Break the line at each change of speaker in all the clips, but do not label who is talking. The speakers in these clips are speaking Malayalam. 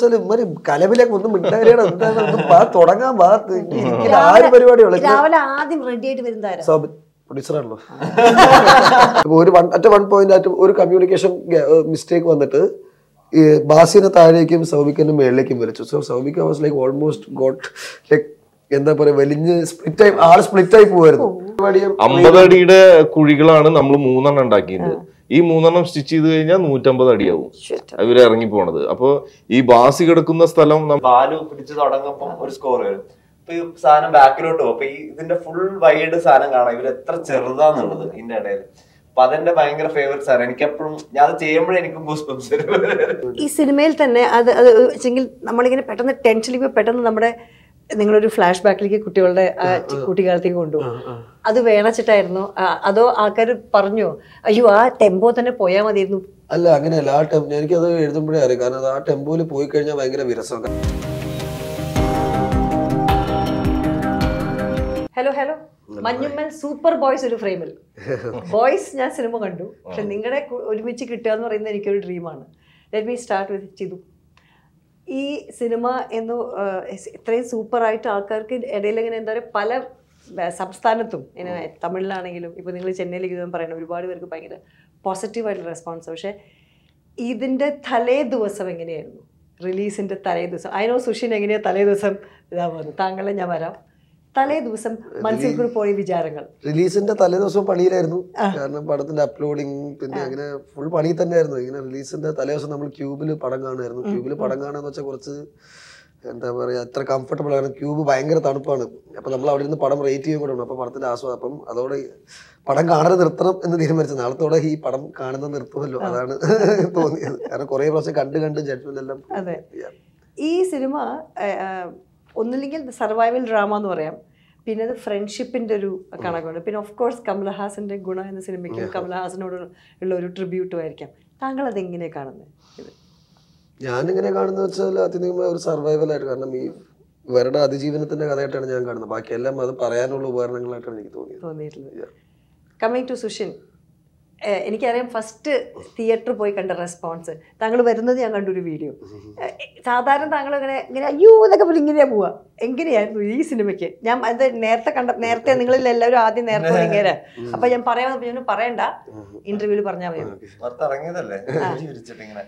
വെച്ചാൽ ഇമ്മര് കലവിലേക്ക് ഒന്നും മിണ്ടാരിയാണ് എന്താണ് ഒന്ന് വാ തുടങ്ങാൻ വാ ഇരിക്കുന്ന ആ ഒരു പരിപാടിയുള്ളൂ
രാവിലെ ആദ്യം റെഡി ആയിട്ട് വരുന്നതാരാ
സോബിൻ പ്രൊഡ്യൂസറാണല്ലോ അപ്പൊ ഒരു വൺ അറ്റ് വൺ പോയിന്റ് ആയിട്ട് ഒരു കമ്മ്യൂണിക്കേഷൻ മിസ്റ്റേക്ക് വന്നിട്ട് ഈ ബാസിനെ താഴേക്കും സൗബിക്കിന്റെ മേളിലേക്കും വലിച്ചു so Soubin was like almost got like എന്താ പറയാ വലിഞ്ഞ് സ്പ്ലിറ്റ് ആയി ആള് സ്പ്ലിറ്റ് ആയി പോവായിരുന്നു പരിപാടിയും
അമ്പത് അടിയുടെ കുഴികളാണ് നമ്മൾ മൂന്നെണ്ണം ഉണ്ടാക്കിയത് ഈ മൂന്നെണ്ണം സ്റ്റിച്ച് ചെയ്ത് കഴിഞ്ഞാൽ നൂറ്റമ്പത് അടിയാവും ഇവര് ഇറങ്ങി പോണത് അപ്പൊ ഈ ബാസി കിടക്കുന്ന സ്ഥലം നമ്മ-
ബാലു പിടിച്ച് തുടങ്ങുമ്പം ഒരു സ്കോർ വരും അപ്പൊ ഈ സാധനം ബാക്കിലോട്ട് പോകും അപ്പൊ ഈ ഇതിന്റെ ഫുൾ വൈഡ് സാധനം കാണാം ഇവര് എത്ര ചെറുതാന്നുള്ളത് ഇതിന്റെ ഇടയിൽ അപ്പൊ അതെന്റെ ഭയങ്കര ഫേവറേറ്റ് സാധനം എനിക്ക് എപ്പോഴും ഞാൻ അത് ചെയ്യുമ്പോഴേ എനിക്ക് ഗൂസ് ബംസ് വരും
ഈ സിനിമയിൽ തന്നെ അത് അത് വെച്ചെങ്കിൽ നമ്മളിങ്ങനെ പെട്ടെന്ന് ടെൻഷനിൽ പെട്ടെന്ന് നമ്മുടെ നിങ്ങളൊരു ഫ്ലാഷ് ബാക്കിലേക്ക് കുട്ടികളുടെ ആ ചി- കുട്ടിക്കാലത്തേക്ക് കൊണ്ടുപോകും അത് വേണച്ചിട്ടായിരുന്നു അതോ ആൾക്കാർ പറഞ്ഞോ അയ്യോ ആ ടെമ്പോ തന്നെ പോയാൽ മതിയായിരുന്നു
അല്ല അങ്ങനെയല്ല ആ ടെം എനിക്കത് എഴുതുമ്പോഴേ അറിയാം കാരണം അത് ആ ടെമ്പോയിൽ പോയി കഴിഞ്ഞാൽ ഭയങ്കര വിരസം
hello hello Manjummel super boys ഒരു ഫ്രെയിമിൽ ബോയ്സ് ഞാൻ സിനിമ കണ്ടു പക്ഷെ നിങ്ങളുടെ ഒരുമിച്ച് കിട്ടുക എന്ന് പറയുന്നത് എനിക്കൊരു ഡ്രീമാണ് let me start with Chithu ഈ സിനിമ എന്ന് ആഹ്, ഇത്രയും സൂപ്പറായിട്ട് ആൾക്കാർക്ക് ഇടയിൽ ഇങ്ങനെ എന്താ പറയുക പല വ- സംസ്ഥാനത്തും ഇങ്ങനെ തമിഴിലാണെങ്കിലും ഇപ്പോൾ നിങ്ങൾ ചെന്നൈയിലേക്ക് ഇതും പറയണം ഒരുപാട് പേർക്ക് ഭയങ്കര പോസിറ്റീവായിട്ടുള്ള റെസ്പോൺസ് പക്ഷേ ഇതിൻ്റെ തലേ ദിവസം എങ്ങനെയായിരുന്നു റിലീസിൻ്റെ തലേ ദിവസം അതിനോ സുഷിൻ എങ്ങനെയാണ് തലേ ദിവസം ഇതാ പോകുന്നത് താങ്കളെ ഞാൻ വരാം തലേ ദിവസം മനസ്സിൽ കൂടി പോയ വിചാരങ്ങൾ
റിലീസിന്റെ തലേദിവസം പണിയിലായിരുന്നു കാരണം പടത്തിന്റെ അപ്ലോഡിങ് പിന്നെ അങ്ങനെ ഫുൾ പണി തന്നെയായിരുന്നു ഇങ്ങനെ റിലീസിന്റെ തലേദിവസം നമ്മൾ ക്യൂബിൽ പടം കാണുമായിരുന്നു ക്യൂബിൽ പടം കാണുക വെച്ചാൽ കുറച്ച് എന്താ പറയാ അത്ര കംഫർട്ടബിൾ ആണ് ക്യൂബ് ഭയങ്കര തണുപ്പാണ് അപ്പൊ നമ്മൾ അവിടെ നിന്ന് പടം റേറ്റ് ചെയ്യാൻ കൂടെ ഉണ്ട് അപ്പൊ പടത്തിന്റെ ആസ്വാദം അപ്പം അതോടെ പടം കാണാതെ നിർത്തണം എന്ന് തീരുമാനിച്ചു നാളത്തോടെ ഈ പടം കാണുന്നത് നിർത്തുമല്ലോ അതാണ് തോന്നിയത് കാരണം കുറെ പ്രാവശ്യം കണ്ട് കണ്ട് ജഡ്ജ്മെന്റ് എല്ലാം
അതെ ഈ സിനിമ ആ, ആ, ഒന്നില്ലെങ്കിൽ സർവൈവൽ ഡ്രാമ എന്ന് പറയാം പിന്നെ അത് ഫ്രണ്ട്ഷിപ്പിന്റെ ഒരു കണക്കുണ്ട് പിന്നെ ഓഫ് കോഴ്സ് കമലഹാസന്റെ ഗുണ എന്ന സിനിമയ്ക്കും കമലഹാസനോട് ഉള്ള ഒരു ട്രിബ്യൂട്ടും ആയിരിക്കാം താങ്കൾ അത് എങ്ങനെ കാണുന്നത് ഇത്
ഞാനിങ്ങനെ കാണുന്നത് വെച്ചാൽ ആദ്യം ഒരു സർവൈവൽ ആയിട്ട് കാരണം ഈ ഇവരുടെ അതിജീവനത്തിന്റെ കഥയായിട്ടാണ് ഞാൻ കാണുന്നത് ബാക്കിയെല്ലാം അത് പറയാനുള്ള ഉപകരണങ്ങളായിട്ടാണ് എനിക്ക് തോന്നിയത്
തോന്നിയിട്ടുള്ളത് കമ്മിങ് ടു സുഷിൻ ഏഹ് എനിക്കറിയാം ഫസ്റ്റ് തിയേറ്ററിൽ പോയി കണ്ട റെസ്പോൺസ് താങ്കൾ വരുന്നത് ഞാൻ കണ്ടൊരു വീഡിയോ സാധാരണ താങ്കൾ ഇങ്ങനെ ഇങ്ങനെ അയ്യോ എന്നൊക്കെ പറഞ്ഞ് ഇങ്ങനെയാ പോവാ എങ്ങനെയായിരുന്നു ഈ സിനിമയ്ക്ക് ഞാൻ അത് നേരത്തെ കണ്ട നേരത്തെ നിങ്ങളിൽ എല്ലാവരും ആദ്യം നേരത്തെ പോയി ഇങ്ങനെ അപ്പൊ ഞാൻ പറയാൻ വന്നപ്പോ ഞാൻ പറയണ്ട ഇന്റർവ്യൂവിൽ പറഞ്ഞാൽ മതി
പുറത്തിറങ്ങിയതല്ലേ വിരിച്ചിട്ട് ഇങ്ങനെ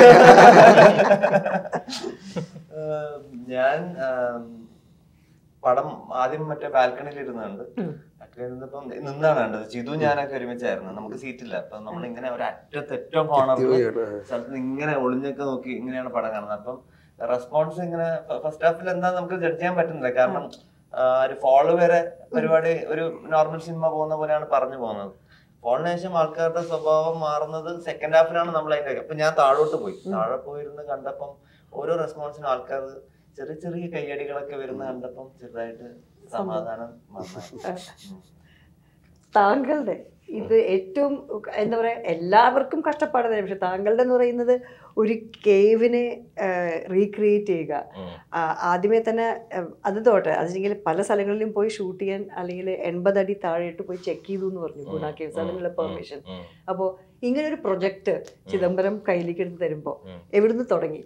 ഏഹ് ഞാൻ ആം, പടം ആദ്യം മറ്റേ ബാൽക്കണിയിൽ ഇരുന്നുണ്ട് ബാൽക്കണിയിൽ ഇരുന്നപ്പം നിന്നാണ് കണ്ടത് ചിതു ഞാനൊക്കെ ഒരുമിച്ചായിരുന്നു നമുക്ക് സീറ്റില്ല അപ്പൊ നമ്മൾ ഇങ്ങനെ ഒരു അറ്റത്ത് ഏറ്റവും കോണറിൽ സ്ഥലത്ത് നിന്ന് ഇങ്ങനെ ഒളിഞ്ഞൊക്കെ നോക്കി ഇങ്ങനെയാണ് പടം കാണുന്നത് അപ്പം റെസ്പോൺസ് ഇങ്ങനെ ഫസ്റ്റ് ഹാഫിൽ എന്താ നമുക്ക് ജഡ്ജ് ചെയ്യാൻ പറ്റുന്നില്ല കാരണം ആ, ഒരു ഫോള് വരെ പരിപാടി ഒരു നോർമൽ സിനിമ പോകുന്ന പോലെയാണ് പറഞ്ഞു പോകുന്നത് ഫോളിന് ശേഷം ആൾക്കാരുടെ സ്വഭാവം മാറുന്നത് സെക്കൻഡ് ഹാഫിലാണ് നമ്മൾ അതിന്റെ ഇപ്പൊ ഞാൻ താഴോട്ട് പോയി താഴെ പോയിരുന്ന് കണ്ടപ്പം ഓരോ റെസ്പോൺസിനും ആൾക്കാർ ചെറിയ ചെറിയ കയ്യടികളൊക്കെ വരുന്ന കണ്ടപ്പം ചെറുതായിട്ട് സമാധാനം വന്നായി. ഉം.
താങ്കളുടെ ഇത് ഏറ്റവും എന്താ പറയാ എല്ലാവർക്കും കഷ്ടപ്പാട് തന്നെ പക്ഷെ താങ്കളുടെ എന്ന് പറയുന്നത് ഒരു കേവിനെ റീക്രിയേറ്റ് ചെയ്യുക ആ, ആദ്യമേ തന്നെ ആ, അത് തോട്ടെ അതെങ്കിൽ പല സ്ഥലങ്ങളിലും പോയി ഷൂട്ട് ചെയ്യാൻ അല്ലെങ്കിൽ എൺപത് അടി താഴെയിട്ട് പോയി ചെക്ക് ചെയ്തു എന്ന് പറഞ്ഞു ഗുണ കേവ്സ് അതിനുള്ള പെർമിഷൻ അപ്പോൾ ഇങ്ങനെ ഒരു പ്രൊജക്റ്റ് ചിദംബരം കയ്യിലേക്ക് എടുത്ത് തരുമ്പോൾ എവിടുന്ന് തുടങ്ങി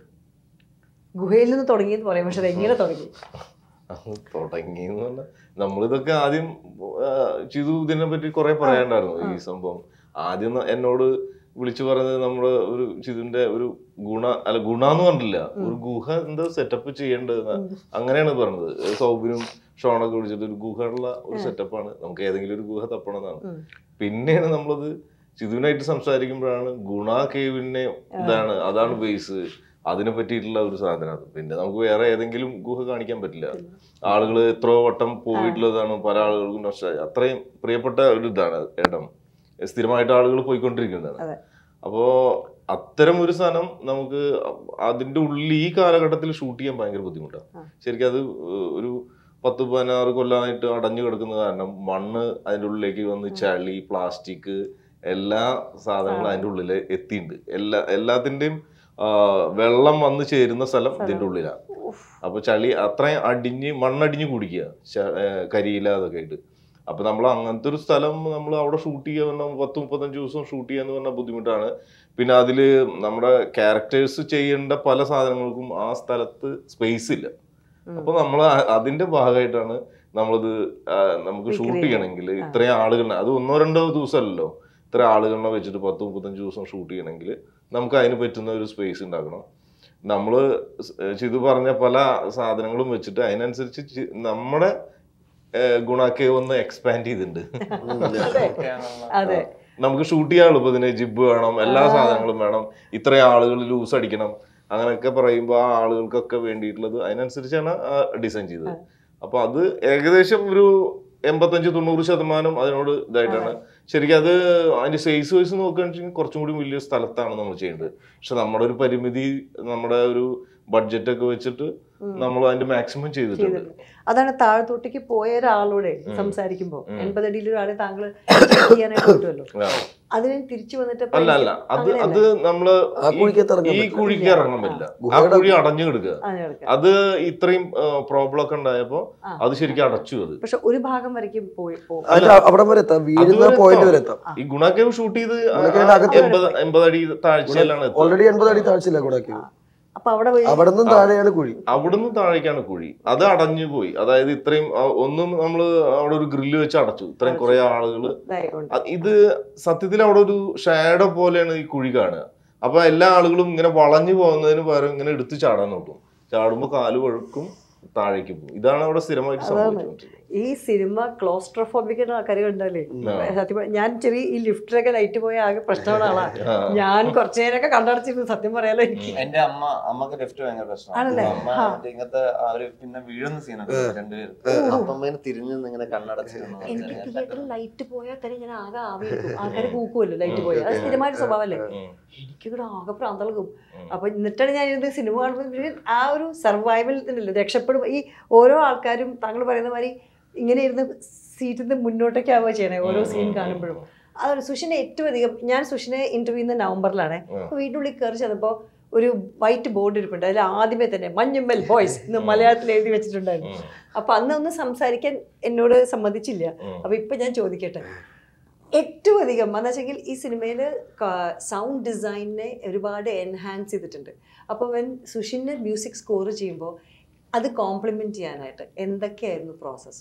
ഗുഹയിൽ നിന്ന് തുടങ്ങി എന്ന് പറയാം പക്ഷെ അത് എങ്ങനെ തുടങ്ങി
അത് തുടങ്ങി എന്ന് പറഞ്ഞാൽ നമ്മളിതൊക്കെ ആദ്യം ആ, ചിതു ഇതിനെ പറ്റി കുറെ പറയാണ്ടായിരുന്നു ഈ സംഭവം ആദ്യം ന- എന്നോട് വിളിച്ചു പറഞ്ഞത് നമ്മുടെ ഒരു ചിതുവിന്റെ ഒരു ഗുണ അല്ല ഗുണ എന്ന് പറഞ്ഞില്ല ഒരു ഗുഹ എന്താ സെറ്റപ്പ് ചെയ്യേണ്ടത് അങ്ങനെയാണ് പറഞ്ഞത് സൗബിനും ഷോണൊക്കെ വിളിച്ചിട്ട് ഒരു ഗുഹയുള്ള ഒരു സെറ്റപ്പാണ് നമുക്ക് ഏതെങ്കിലും ഒരു ഗുഹ തപ്പണമെന്നാണ് പിന്നെയാണ് നമ്മളത് ചിതുവിനായിട്ട് സംസാരിക്കുമ്പോഴാണ് ഗുണ കേവിനെ ഇതാണ് അതാണ് ബേസ് അതിനെ പറ്റിയിട്ടുള്ള ഒരു സാധനം അത് പിന്നെ നമുക്ക് വേറെ ഏതെങ്കിലും ഗുഹ കാണിക്കാൻ പറ്റില്ല ആളുകൾ എത്രയോ വട്ടം പോയിട്ടുള്ളതാണ് പല ആളുകൾക്കും നഷ്ടമായി അത്രയും പ്രിയപ്പെട്ട ഒരു ഇതാണ് ഇടം സ്ഥിരമായിട്ട് ആളുകൾ പോയിക്കൊണ്ടിരിക്കുന്നതാണ്
അതെ.
അപ്പോ അത്തരം ഒരു സാധനം നമുക്ക് അതിന്റെ ഉള്ളിൽ ഈ കാലഘട്ടത്തിൽ ഷൂട്ട് ചെയ്യാൻ ഭയങ്കര ബുദ്ധിമുട്ടാണ് ശരിക്കും അത് ഒരു പത്ത് പതിനാറ് കൊല്ലമായിട്ട് അടഞ്ഞു കിടക്കുന്ന കാരണം മണ്ണ് അതിന്റെ ഉള്ളിലേക്ക് വന്ന് ചളി പ്ലാസ്റ്റിക് എല്ലാ സാധനങ്ങളും അതിന്റെ ഉള്ളിൽ എത്തിയിട്ടുണ്ട് എല്ലാ എല്ലാത്തിന്റെയും ആ, വെള്ളം വന്ന് ചേരുന്ന സ്ഥലം ഇതിന്റെ ഉള്ളിലാണ് അപ്പൊ ചളി അത്രയും അടിഞ്ഞ് മണ്ണടിഞ്ഞ് കുടിക്കുക ച- ഏ, കരിയില അതൊക്കെ ആയിട്ട് അപ്പൊ നമ്മൾ അങ്ങനത്തെ ഒരു സ്ഥലം നമ്മൾ അവിടെ ഷൂട്ട് ചെയ്യാൻ പറഞ്ഞാൽ പത്ത് മുപ്പത്തഞ്ച് ദിവസം ഷൂട്ട് ചെയ്യാന്ന് പറഞ്ഞാൽ ബുദ്ധിമുട്ടാണ് പിന്നെ അതില് നമ്മുടെ ക്യാരക്ടേഴ്സ് ചെയ്യേണ്ട പല സാധനങ്ങൾക്കും ആ സ്ഥലത്ത് സ്പേസ് ഇല്ല അപ്പൊ നമ്മൾ അതിന്റെ ഭാഗമായിട്ടാണ് നമ്മളിത് ആ, നമുക്ക് ഷൂട്ട് ചെയ്യണമെങ്കിൽ ഇത്രയും ആളുകളെ അത് ഒന്നോ രണ്ടോ ദിവസമല്ലല്ലോ ഇത്ര ആളുകളെ വെച്ചിട്ട് പത്ത് മുപ്പത്തഞ്ച് ദിവസം ഷൂട്ട് ചെയ്യണമെങ്കിൽ നമുക്ക് അതിന് പറ്റുന്ന ഒരു സ്പേസ് ഉണ്ടാക്കണം നമ്മള് സ്- ചിതു പറഞ്ഞ പല സാധനങ്ങളും വെച്ചിട്ട് അതിനനുസരിച്ച് ചി- നമ്മുടെ ഗുണാക്കെ ഒന്ന് എക്സ്പാൻഡ് ചെയ്തിട്ടുണ്ട്
അതെ
നമുക്ക് ഷൂട്ട് ചെയ്യാൻ എളുപ്പത്തിന് ജിബ് വേണം എല്ലാ സാധനങ്ങളും വേണം ഇത്രയും ആളുകൾ ലൂസ് അടിക്കണം അങ്ങനെയൊക്കെ പറയുമ്പോൾ ആ ആളുകൾക്കൊക്കെ വേണ്ടിയിട്ടുള്ളത് അതിനനുസരിച്ചാണ് ഡിസൈൻ ചെയ്തത് അപ്പൊ അത് ഏകദേശം ഒരു എൺപത്തഞ്ച് തൊണ്ണൂറ് ശതമാനം അതിനോട് ഇതായിട്ടാണ് ശരിക്കും അത് അതിന്റെ സൈസ് വൈസ് നോക്കുകയാണെന്നുവെച്ചാൽ കുറച്ചും കൂടി വലിയ സ്ഥലത്താണ് നമ്മൾ ചെയ്യേണ്ടത് പക്ഷെ നമ്മുടെ ഒരു പരിമിതി നമ്മുടെ ഒരു ബഡ്ജറ്റ് ഒക്കെ വെച്ചിട്ട് നമ്മൾ അതിന്റെ മാക്സിമം ചെയ്തിട്ടുണ്ട്
അതാണ് താഴത്തോട്ടേക്ക് പോയ ഒരാളോട് സംസാരിക്കുമ്പോൾ എൺപതടിയിൽ ഒരാളെ താങ്കൾ ചെയ്യാനായിട്ട് കിട്ടുമല്ലോ
ആ.
അതിന് തിരിച്ചു വന്നിട്ട് ഇപ്പൊ
അല്ല അല്ല
എനിക്ക്
അത്
അങ്ങനെയല്ല.
അത് നമ്മള്
ആ കുഴിക്കകത്ത് ഇറങ്ങാൻ
ഈ
പറ്റില്ല.
കുഴിക്ക് ഇറങ്ങാൻ പറ്റില്ല ആ
ഗുഹയുടെ-
കുഴി അടഞ്ഞു കിടക്കുക
അങ്ങനെ കിടക്കാം.
അത് ഇത്രയും പ്രോബ്ലം ഒക്കെ ഉണ്ടായപ്പോ
ആ.
അത് ശരിക്കും അടച്ചു അത്
പക്ഷെ ഒരു ഭാഗം വരയ്ക്കും പോയി പോകും
അതിന്റെ അവിടെ വരെ എത്താം വീഴുന്ന
അതുവരെ
പോയിന്റ്
എത്താം.
വരെ എത്താം
ഈ ഗുണാക്കേവ് ഷൂട്ട് ചെയ്ത് ആ-
ഗുണാക്കേവിന്റെ അകത്ത്
എൺപത് എൺപത് അടി താഴ്ചയിലാണ് എത്തുന്നത്
ഓൾറെഡി എൺപത് അടി താഴ്ചയില്ല കൂടാക്കി
അപ്പൊ അവിടെ പോയി
അവിടെ നിന്നും താഴെയാണ് കുഴി
അവിടുന്ന് താഴേക്കാണ് കുഴി അത് അടഞ്ഞു പോയി അതായത് ഇത്രയും ആ, ഒന്നും നമ്മള് അവിടെ ഒരു ഗ്രില്ല് വെച്ച് അടച്ചു ഇത്രയും കുറെ ആളുകള്
ഇതായതുകൊണ്ട്
അ- ഇത് സത്യത്തിൽ അവിടെ ഒരു ഷാഡോ പോലെയാണ് ഈ കുഴി കാണുക അപ്പൊ എല്ലാ ആളുകളും ഇങ്ങനെ വളഞ്ഞു പോകുന്നതിന് പകരം ഇങ്ങനെ എടുത്ത് ചാടാൻ നോക്കും ചാടുമ്പോ കാല് വഴുക്കും താഴേക്ക് പോകും ഇതാണ് അവിടെ സ്ഥിരമായിട്ട് സംഭവിച്ചുകൊണ്ടിരിക്കുന്നത്
ഈ സിനിമ ക്ലോസ്ട്രോഫോബിക്കുന്ന ആൾക്കാർ കണ്ടല്ലേ സത്യം പറഞ്ഞാ- ഞാൻ ചെറിയ ഈ ലിഫ്റ്റിലൊക്കെ ലൈറ്റ് പോയ ആകെ പ്രശ്നമുള്ള ആളാ ഞാൻ കുറച്ചു നേരമൊക്കെ കണ്ടടച്ചിരുന്നു സത്യം പറയാലോ എനിക്ക്
എന്റെ അമ്മ അമ്മക്ക് ലിഫ്റ്റ് ഭയങ്കര പ്രശ്നമാണ്
ആണല്ലേ?
അമ്മ
ആ.
മറ്റേ ഇങ്ങനത്തെ അവര് പിന്നെ വീഴുന്ന സീനൊക്കെ രണ്ടുപേരും അപ്പൊ ഇങ്ങനെ തിരിഞ്ഞു നിന്ന് ഇങ്ങനെ കണ്ണടച്ചിരുന്നു
എനിക്ക് തിയേറ്ററിൽ ലൈറ്റ് പോയാൽ തന്നെ ഞാൻ ആകെ ആവി ആൾക്കാർ കൂക്കുമല്ലോ ലൈറ്റ് പോയാൽ അത് സ്ഥിരമായിട്ട് സ്വഭാവമല്ലേ എനിക്കിവിടെ ആകെ പ്രാന്തളകും അപ്പൊ എന്നിട്ടാണ് ഞാൻ ഇത് സിനിമ കാണുമ്പോൾ ഇവര് ആ ഒരു സർവൈവൽ തന്നെയല്ലേ രക്ഷപ്പെടും ഈ ഓരോ ആൾക്കാരും താങ്കൾ പറയുന്ന മാതിരി ഇങ്ങനെ ഇരുന്ന് സീറ്റിൽ നിന്ന് മുന്നോട്ടേക്ക് ആവുക ചെയ്യണേ ഓരോ സീൻ കാണുമ്പോഴും അതാണ് സുഷിനെ ഏറ്റവും അധികം ഞാൻ സുഷിനെ ഇന്റർവ്യൂ ചെയ്യുന്ന നവംബറിലാണ് അപ്പൊ വീട്ടിനുള്ളിൽ കയറി ചെന്നപ്പോൾ ഒരു വൈറ്റ് ബോർഡ് ഇരിപ്പുണ്ട് അതിൽ ആദ്യമേ തന്നെ മഞ്ഞുമ്മൽ ബോയ്സ് എന്ന് മലയാളത്തിൽ എഴുതി വെച്ചിട്ടുണ്ടായിരുന്നു അപ്പൊ അന്ന് ഒന്ന് സംസാരിക്കാൻ എന്നോട് സമ്മതിച്ചില്ല അപ്പൊ ഇപ്പൊ ഞാൻ ചോദിക്കട്ടെ ഏറ്റവും അധികം എന്ന് വെച്ചെങ്കിൽ ഈ സിനിമയിൽ സൗണ്ട് ഡിസൈനിനെ ഒരുപാട് എൻഹാൻസ് ചെയ്തിട്ടുണ്ട് അപ്പോൾ വെൻ സുഷിൻ്റെ മ്യൂസിക് സ്കോർ ചെയ്യുമ്പോൾ അത് കോംപ്ലിമെന്റ് ചെയ്യാനായിട്ട് എന്തൊക്കെയായിരുന്നു പ്രോസസ്സ്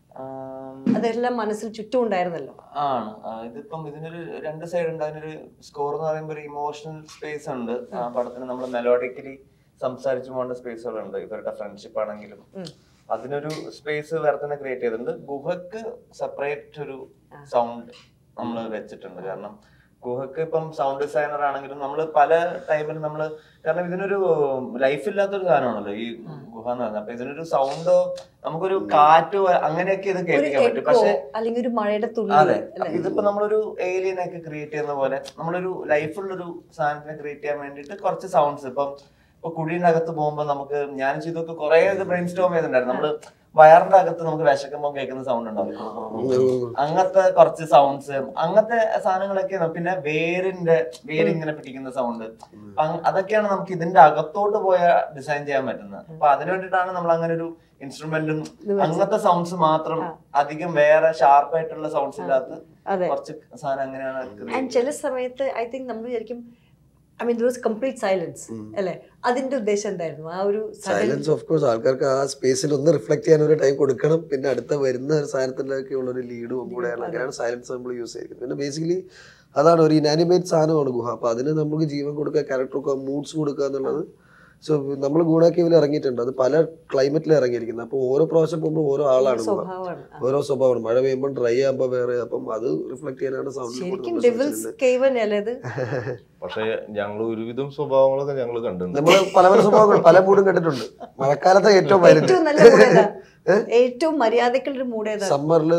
അതെല്ലാം മനസ്സിൽ ചുറ്റും ഉണ്ടായിരുന്നല്ലോ
ആണ് ആ, ഇതിപ്പം ഇതിനൊരു രണ്ട് സൈഡ് ഉണ്ട് അതിനൊരു സ്കോർ എന്ന് പറയുമ്പോൾ ഒരു ഇമോഷണൽ സ്പേസ് ഉണ്ട് ആ പടത്തിന് നമ്മൾ മെലോഡിക്കലി സംസാരിച്ചു പോകേണ്ട സ്പേസുകളുണ്ട് ഇവരുടെ ഫ്രണ്ട്ഷിപ്പ് ആണെങ്കിലും അതിനൊരു സ്പേസ് വേറെ തന്നെ ക്രിയേറ്റ് ചെയ്തിട്ടുണ്ട് ഗുഹക്ക് സെപ്പറേറ്റ് ഒരു സൗണ്ട് നമ്മൾ വെച്ചിട്ടുണ്ട് കാരണം ഗുഹക്ക് ഇപ്പം സൗണ്ട് ഡിസൈനർ ആണെങ്കിലും നമ്മൾ പല ടൈമിൽ നമ്മൾ കാരണം ഇതിനൊരു ലൈഫ് ഇല്ലാത്തൊരു സാധനമാണല്ലോ ഈ ഗുഹ എന്ന് പറഞ്ഞാൽ അപ്പൊ ഇതിനൊരു സൗണ്ടോ നമുക്കൊരു കാറ്റോ അങ്ങനെയൊക്കെ ഇത്
ഒരു
കേൾപ്പിക്കാൻ പറ്റും
എക്കോ
പക്ഷെ
അല്ലെങ്കിൽ ഒരു മഴയുടെ തുള്ളി
അതെ അപ്പൊ ഇതിപ്പോ നമ്മളൊരു ഏലിയനെ ഒക്കെ ക്രിയേറ്റ് ചെയ്യുന്ന പോലെ നമ്മളൊരു ലൈഫുള്ളൊരു സാധനത്തിനെ ക്രിയേറ്റ് ചെയ്യാൻ വേണ്ടിയിട്ട് കുറച്ച് സൗണ്ട്സ് ഇപ്പം ഇപ്പൊ കുഴിയുടെ അകത്ത് പോകുമ്പോ നമുക്ക് ഞാൻ ചെയ്തൊക്കെ കുറെ ഇത് ബ്രെയിൻ സ്റ്റോം ചെയ്തിട്ടുണ്ടായിരുന്നു നമ്മള് വയറിന്റെ അകത്ത് നമുക്ക് വിശക്കുമ്പോൾ കേൾക്കുന്ന സൗണ്ട് ഉണ്ടാവും അങ്ങനത്തെ കുറച്ച് സൗണ്ട്സ് അങ്ങനത്തെ സാധനങ്ങളൊക്കെ പിന്നെ വേരിന്റെ വേരിങ്ങനെ പിടിക്കുന്ന സൗണ്ട് അതൊക്കെയാണ് നമുക്ക് ഇതിന്റെ അകത്തോട്ട് പോയ ഡിസൈൻ ചെയ്യാൻ പറ്റുന്നത് അപ്പൊ അതിനു വേണ്ടിയിട്ടാണ് നമ്മൾ അങ്ങനെ ഒരു ഇൻസ്ട്രുമെന്റും അങ്ങനത്തെ സൗണ്ട്സ് മാത്രം അധികം വേറെ ഷാർപ്പായിട്ടുള്ള സൗണ്ട്സ് ഇല്ലാത്ത
അതെ
കുറച്ച് സാധനം അങ്ങനെയാണ് create
ആൻഡ് ചില സമയത്ത് ഐ തിങ്ക് നമ്മൾ വിചാരിക്കും I mean those complete silence അല്ലേ അതിന്റെ ഉദ്ദേശം എന്തായിരുന്നു ആ ഒരു sudden-
സൈലൻസ് ഓഫ് കോഴ്സ് ആൾക്കാർക്ക് ആ സ്പേസിൽ ഒന്ന് റിഫ്ലക്ട് ചെയ്യാൻ ഒരു ടൈം കൊടുക്കണം പിന്നെ അടുത്ത വരുന്ന ഒരു സാധനത്തിലൊക്കെ ഉള്ള ഒരു ലീഡും കൂടെയാണ് അങ്ങനെയാണ് സൈലൻസ് നമ്മൾ യൂസ് ചെയ്യുന്നത് പിന്നെ ബേസിക്കലി അതാണ് ഒരു ഇനാനിമേറ്റ് സാധനമാണ് ഗുഹ അപ്പൊ അതിന് നമുക്ക് ജീവൻ കൊടുക്കുക ക്യാരക്ടർ മൂഡ്സ് കൊടുക്കുക എന്നുള്ളത് സോ നമ്മൾ ഗുണാക്കേവിൽ ഇറങ്ങിയിട്ടുണ്ട് അത് പല ക്ലൈമറ്റിൽ ഇറങ്ങിയിരിക്കുന്നത് അപ്പോൾ ഓരോ പ്രാവശ്യം പോകുമ്പോൾ ഓരോ ആളാണ് ഗുഹ
സ്വഭാവമാണ് ആ.
ഓരോ സ്വഭാവമാണ് മഴ പെയ്യുമ്പോൾ ഡ്രൈ ആകുമ്പോൾ വേറെ അപ്പം അത് റിഫ്ലക്ട് ചെയ്യാനാണ്
ശരിക്കും
സൗണ്ട്
ഡെവിൾസ് കേവ് തന്നെയല്ലേ അത്
പക്ഷെ ഞങ്ങൾ ഒരുവിധം സ്വഭാവങ്ങളൊക്കെ ഞങ്ങൾ കണ്ടിട്ടുണ്ട്
നമ്മൾ പല പല സ്വഭാവങ്ങൾ പല മൂഡും കണ്ടിട്ടുണ്ട് മഴക്കാലത്തെ ഏറ്റവും വൈലന്റ്
ഏറ്റവും നല്ല മൂഡ് ഏതാ ഏറ്റവും മര്യാദക്കുള്ള ഒരു മൂഡ് ഏതാ
സമ്മറിൽ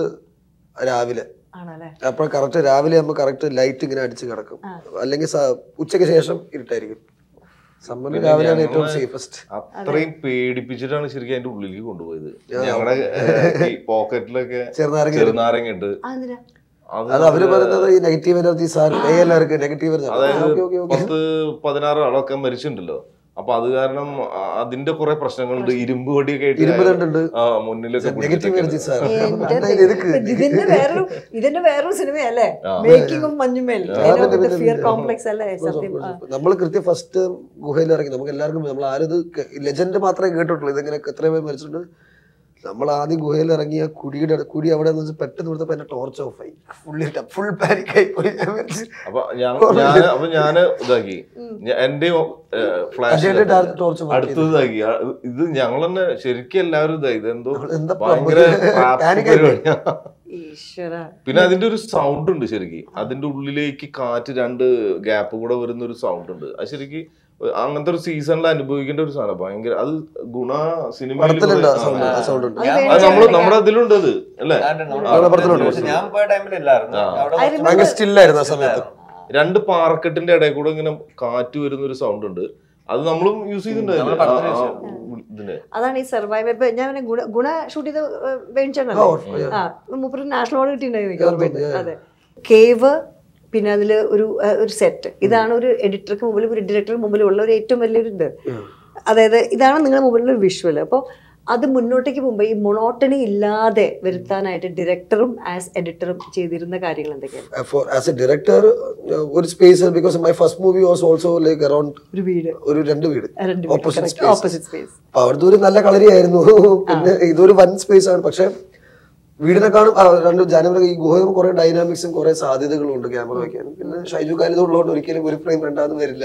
രാവിലെ
ആണല്ലേ
അപ്പോൾ കറക്റ്റ് രാവിലെ ആകുമ്പോൾ കറക്റ്റ് ലൈറ്റ് ഇങ്ങനെ അടിച്ച് കിടക്കും അല്ലെങ്കിൽ സ- ഉച്ചയ്ക്ക് ശേഷം ഇരുട്ടായിരിക്കും സമ്മറിൽ രാവിലെയാണ് ഏറ്റവും സേഫസ്റ്റ്
അത്രയും പേടിപ്പിച്ചിട്ടാണ് ശരിക്കും അതിന്റെ ഉള്ളിലേക്ക് കൊണ്ടുപോയത് ഞങ്ങളുടെ ഏഹ്, ഈ പോക്കറ്റിലൊക്കെ
ചെറുനാരങ്ങ
ചെറുനാരങ്ങ ഉണ്ട്
അതെന്തിനാ
അത്
അത് അവര് പറയുന്നത് ഈ നെഗറ്റീവ് എനർജി സാർ എല്ലാവർക്കും നെഗറ്റീവ്
അതായത്
ഓക്കെ ഓക്കെ ഓക്കെ
പത്ത് പതിനാറ് ആളൊക്കെ മരിച്ചിട്ടുണ്ടല്ലോ അപ്പൊ അത് കാരണം ആ, അതിന്റെ കുറെ പ്രശ്നങ്ങളുണ്ട് ഇരുമ്പ് വടിയൊക്കെ ആയിട്ട്
ഇരുമ്പ് ദണ്ടുണ്ട്.
ആ, മുന്നിലൊക്കെ
നെഗറ്റീവ് എനർജി
പിടിച്ചിട്ടൊക്കെ.
സാർ
എന്റെ ഇതിന്റെ വേറൊരു ഇതിന്റെ വേറൊരു സിനിമയല്ലേ making of Manjummel fear complex അല്ലേ സത്യം ആ.
നമ്മൾ കൃത്യം ഫസ്റ്റ് ഗുഹയിൽ ഇറങ്ങി നമുക്ക് എല്ലാവർക്കും നമ്മൾ ആരും ഇത് ലെജൻഡ് മാത്രമേ കേട്ടിട്ടുള്ളൂ ഇതെങ്ങനെ എത്ര പേര് മരിച്ചിട്ടുണ്ട് നമ്മൾ ആദ്യം ഗുഹയിൽ ഇറങ്ങിയ കുടിയുടെ അടു- കുടി അവിടെ നിന്ന് വെച്ച് പെട്ടെന്ന് കൊടുത്തപ്പോ എന്റെ ടോർച്ച് ഓഫ് ആയി ഫുള്ളി ഫുൾ പാനിക് ആയി പോയി ഞാൻ വിചാരിച്ചു,
അപ്പൊ ഞാൻ ഞാൻ അപ്പൊ ഞാന് ഇതാക്കി ഞാ- എന്റെ ഫ്ലാഷ്
അജയുടെ ടാർച്ച് ടോർച്ച് മാറ്റി.
അടുത്തത് ഇതാക്കി ആ, ഇത് ഞങ്ങൾ തന്നെ ശരിക്കും എല്ലാവരും ഇതായി ഇതെന്തോ
എന്താ
ഭയങ്കര trap
panic ആയി പോയി.
പരിപാടിയാ.
ഈശ്വര
പിന്നെ അതിന്റെ ഒരു സൗണ്ട് ഉണ്ട് ശരിക്കും അതിന്റെ ഉള്ളിലേക്ക് കാറ്റ് രണ്ട് ഗ്യാപ്പ് കൂടെ വരുന്ന ഒരു സൗണ്ട് ഉണ്ട് അത് ശരിക്കും അങ്ങനത്തെ ഒരു സീസണിൽ അനുഭവിക്കേണ്ട ഒരു സാധനം ഭയങ്കര അത് ഗുണ സിനിമയിൽ
പടത്തിലുണ്ട് ആ സൗണ്ട് ആ സൗണ്ട് ഉണ്ട്
അത്
ഞാൻ-
അത് നമ്മള് നമ്മുടെ അതിലുണ്ട് അത് അല്ലേ
നമ്മുടെ പടത്തിലുണ്ട്.
പക്ഷെ ഞാൻ പോയ ടൈമിലില്ലായിരുന്നു
ആ.
അവിടെ
I remember-
ഭയങ്കര സ്റ്റില്ലായിരുന്നു ആ സമയത്ത്
രണ്ട് പാറക്കെട്ടിന്റെ ഇടയിൽ കൂടെ ഇങ്ങനെ കാറ്റ് വരുന്ന ഒരു സൗണ്ട് ഉണ്ട് അത് നമ്മളും യൂസ്
നമ്മള്
ചെയ്തിട്ടുണ്ട്
പടത്തിൽ
ആ, ആ,
use
ഇതിന്റെ
അതാണ് ഈ സർവൈവ് ഇപ്പൊ ഞാൻ പിന്നെ ഗുണ ഗുണ ഷൂട്ട് ചെയ്ത് വേണിച്ചെണ്ണല്ലേ
ആ,
ആ മൂപ്പര് നാഷണൽ അവാർഡ് കിട്ടിയിട്ടുണ്ടായിരുന്നു എനിക്ക്
Yeah,
ഓർമ്മയുണ്ട്
yeah.
അതെ കേവ് പിന്നെ അതിൽ ഒരു ആ, ഒരു സെറ്റ് ഇതാണ് ഒരു എഡിറ്റർക്ക് മുമ്പിൽ ഒരു ഡയറക്ടർക്ക് മുമ്പിൽ ഉള്ള ഒരു ഏറ്റവും വലിയൊരു ഇത് അതായത് ഇതാണ് നിങ്ങളുടെ മുമ്പിലുള്ള ഒരു വിഷ്വൽ അപ്പോൾ അത് മുന്നോട്ടേക്ക് പോകുമ്പോൾ ഈ മൊണോട്ടണി ഇല്ലാതെ വരുത്താനായിട്ട് ഡയറക്ടറും ആസ് എഡിറ്ററും ചെയ്തിരുന്ന കാര്യങ്ങൾ എന്തൊക്കെയാണ്
ഫോർ ആസ് എ ഡയറക്ടർ ഒരു space because my first movie was also like around
ഒരു വീട്
ഒരു രണ്ട് വീട്
രണ്ട്
ഓപ്പോസിറ്റ് സ്പേസ്
ഓപ്പോസിറ്റ് സ്പേസ്
അപ്പൊ അവിടുത്തെ ഒരു നല്ല കളരിയായിരുന്നു പിന്നെ ഇതൊരു വൻ സ്പേസ് ആണ് പക്ഷെ വീടിനെക്കാളും ആ, രണ്ട് ജാനുവരി ഈ ഗുഹയും കുറെ ഡൈനാമിക്സും കുറെ സാധ്യതകളും ഉണ്ട് ക്യാമറ വെക്കാനും പിന്നെ ഷൈജു കാലിത് ഉള്ളതുകൊണ്ട് ഒരിക്കലും ഒരു ഫ്രെയിം രണ്ടാമത് വരില്ല